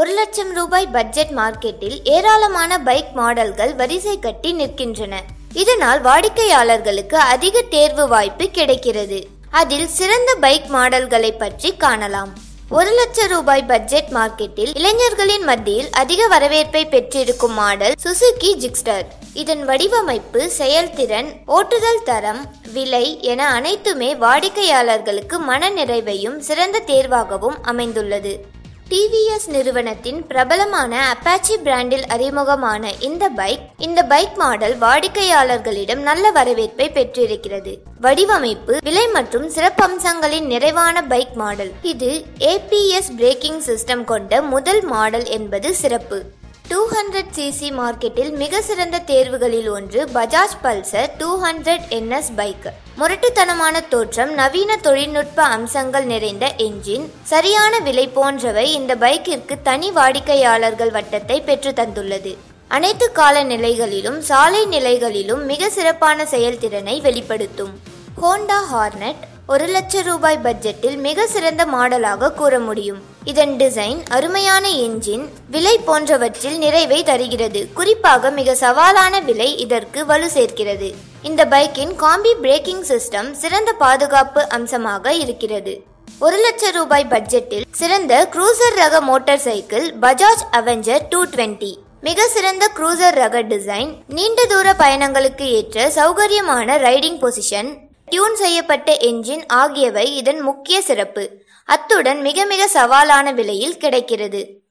ஒரு லட்சம் ரூபாய் பட்ஜெட் மார்க்கெட்டில் ஏராளமான பைக் மாடல்கள் வரிசை கட்டி நிற்கின்றன இதனால் வாடிக்கையாளர்களுக்கு அதிக தேர்வு வாய்ப்பு கிடைக்கிறது அதில் சிறந்த பைக் மாடல்களை பற்றி காணலாம் ஒரு லட்சம் ரூபாய் பட்ஜெட் மார்க்கெட்டில் இளைஞர்களின் மத்தியில் அதிக வரவேற்பை பெற்றிருக்கும் மாடல் சுசுகி ஜிக்ஸ்டர் இதன் வடிவமைப்பு செயல்திறன் ஓட்டுதல் தரம் விலை என அனைத்துமே வாடிக்கையாளர்களுக்கு மன நிறைவையும் சிறந்த தேர்வாகவும் அமைந்துள்ளது டிவிஎஸ் நிறுவனத்தின் பிரபலமான அப்பாச்சி பிராண்டில் அறிமுகமான இந்த பைக் இந்த பைக் மாடல் வாடிக்கையாளர்களிடம் நல்ல வரவேற்பை பெற்றிருக்கிறது வடிவமைப்பு விலை மற்றும் சிறப்பம்சங்களின் நிறைவான பைக் மாடல் இது ஏபிஎஸ் பிரேக்கிங் சிஸ்டம் கொண்ட முதல் மாடல் என்பது சிறப்பு டூ ஹண்ட்ரட் சிசி மார்க்கெட்டில் மிக சிறந்த தேர்வுகளில் ஒன்று Bajaj Pulsar two hundred NS bike முரட்டுத்தனமான தோற்றம் நவீன தொழில்நுட்ப அம்சங்கள் நிறைந்த என்ஜின் சரியான விலை போன்றவை இந்த பைக்கிற்கு தனி வாடிக்கையாளர்கள் வட்டத்தை பெற்று தந்துள்ளது அனைத்து கால நிலைகளிலும் சாலை நிலைகளிலும் மிக சிறப்பான செயல்திறனை வெளிப்படுத்தும் ஹோண்டா ஹார்னட் ஒரு லட்சம் ரூபாய் பட்ஜெட்டில் மிக சிறந்த மாடலாக கூற முடியும் இதன் டிசைன் அருமையான என்ஜின் விலை போன்றவற்றில் நிறைவை தருகிறது குறிப்பாக மிக சவாலான விலை இதற்கு வலு சேர்க்கிறது இந்த பைக்கின் காம்பி பிரேக்கிங் சிஸ்டம் சிறந்த பாதுகாப்பு அம்சமாக இருக்கிறது ஒரு லட்சம் ரூபாய் பட்ஜெட்டில் சிறந்த க்ரூசர் ரக motor cycle Bajaj Avenger two twenty மிக சிறந்த க்ரூசர் ரக டிசைன் நீண்ட தூர பயணங்களுக்கு ஏற்ற சௌகரியமான ரைடிங் பொசிஷன் டியூன் செய்யப்பட்ட என்ஜின் ஆகியவை இதன் முக்கிய சிறப்பு அத்துடன் மிக மிக சவாலான விலையில் கிடைக்கிறது